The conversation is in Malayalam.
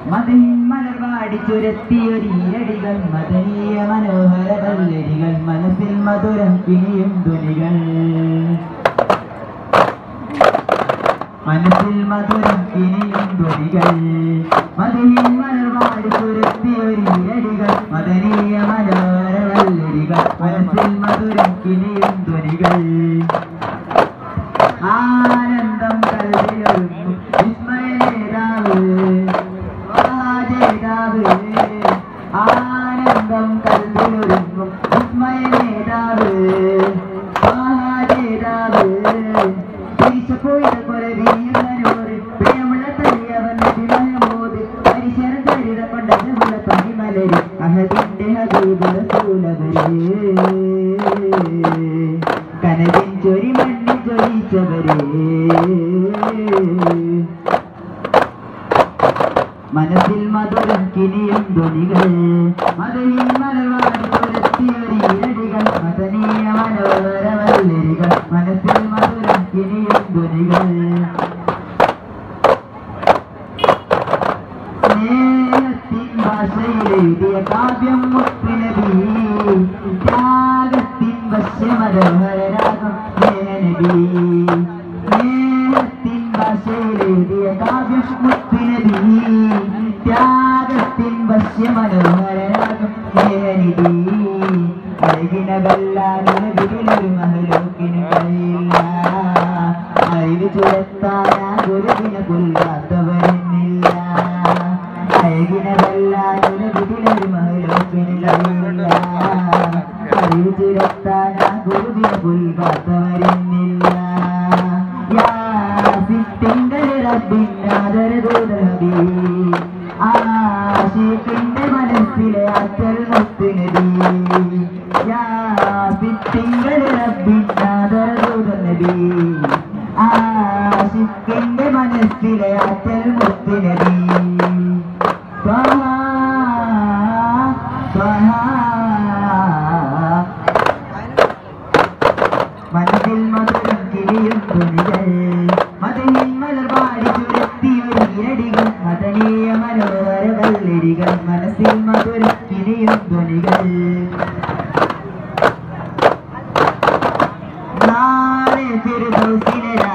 മതിൻ മലർവാടി ചുരത്തിയൊരീരടികൾ മദനീയ മനോഹര കല്ലരികൾ മനസ്സിൽ മധുരം കിണിയും ധ്വനികൾ മനസ്സിൽ മധുരം കിണിയും ധ്വനികൾ മതിൻ മലർവാടി ചുരത്തിയൊരീരടികൾ മദനീയ മനോഹര കല്ലരികൾ മനസ്സിൽ മധുരം കിണിയും ധ്വനികൾ ആനന്ദം കൽവിലൊരുങ്ങും വിസ്മയനേതാവ് മഹാജേതാവ് ആനന്ദം കൽവിലൊരുങ്ങും വിസ്മയനേതാവ് മഹാജേതാവ് തിരിച്ചുപോയത് പോലെ വീയുന്നവരോട് പ്രിയമുള്ള തല്ലിയവൻ വിമയമോത് പരിസരം ചരിത കൊണ്ടതുള്ള പനിമലര് അഹദിന്റെ ഹബീബ് റസൂലവര് കനവിൻ ചൊരി മണ്ണി ജ്വലിച്ചവരെ മനസ്സിൽ മധുരം കിനിയും ധ്വനികൾ മധുരിൻ മലർവാടി പുരത്തിയൊരീരടികൾ മദനീയ മനോഹര വല്ലരികൾ മനസ്സിൽ മധുരം കിനിയും ധ്വനികൾ സ്നേഹത്തിൻ ഭാഷയിലെഴുതിയ കാവ്യം മുത്തുനബി ത്യാഗത്തിൻ വശ്യമനോഹരരാഗം സ്നേഹനബി സ്നേഹത്തിൻ ഭാഷയിലെഴുതിയ കാവ്യം മുത്തുനബി ത്യാഗത്തിൻ വശ്യമനോഹരരാഗം സ്നേഹനിധി അഴകിനവല്ലാനൊരു മഹലോക്കിന് കഴിയില്ല അറിവ് ചുരത്താനാ ഗുരുവിനെ കൊല്ലാത്തവരെന്നില്ല അഴകിനവല്ലാനൊരു മഹലോക്കിന് കഴിയില്ല അറിവ് ചുരത്താനാ ഗുരുവിനെ കൊല്ലാത്തവരെന്നില്ല യാസിത്തിങ്കൽ റബ്ബിന്നാദരദൂതനബി ആശിക്കിന്റെ മനസ്സിലെ അച്ചൽ മുത്തുനബി യാസിത്തിങ്കൽ റബ്ബിന്നാദരദൂതനബി ആശിക്കിന്റെ മനസ്സിലെ അച്ചൽ മുത്തുനബി ത്വഹ, ത്വഹ. മനസ്സിൽ മധുരം കിളിയും ധ്വനികൾ മതയിൽ മലർവാടി ചുരത്തിയൊരീരടികൾ മദനീയ മനോഹര കല്ലടികൾ മനസ്സിൽ മധുരം കിളിയും ധ്വനികൾ നാളെ ഫിർദൗസിലെ